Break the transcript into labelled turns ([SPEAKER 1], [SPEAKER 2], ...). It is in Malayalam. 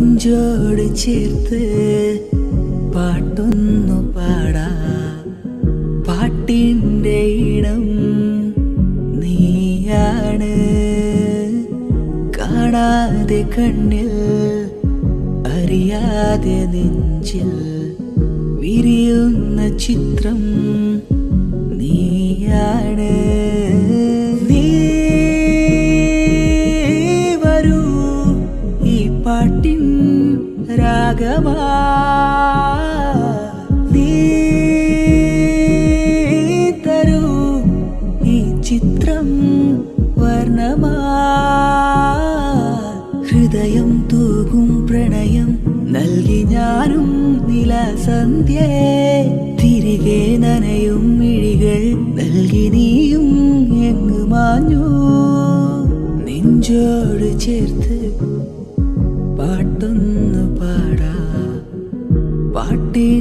[SPEAKER 1] നെഞ്ചോട് ചേർത്ത് പാട്ടൊന്നു പാടാ പാട്ടിൻ്റെ ഇടം നീയാണ് കാണാതെ കണ്ണിൽ അറിയാതെ നെഞ്ചിൽ വിരിയുന്ന ചിത്രം നീയാണ് നീ വരൂ ഈ പാട്ടിൻ രാഗമാ നീ തരൂ ഈ ചിത്രം വർണ്ണമാ ഹൃദയം തൂകും പ്രണയം നൽകി ഞാനും നിലസന്ധ്യേ തിരികെ നനയും മിഴികൾ നൽകി നീയും എങ്ങ് മാഞ്ഞു നെഞ്ചോട് ചേർത്ത് പാട്ടൊന്നു പാടാ പാട്ടിൻ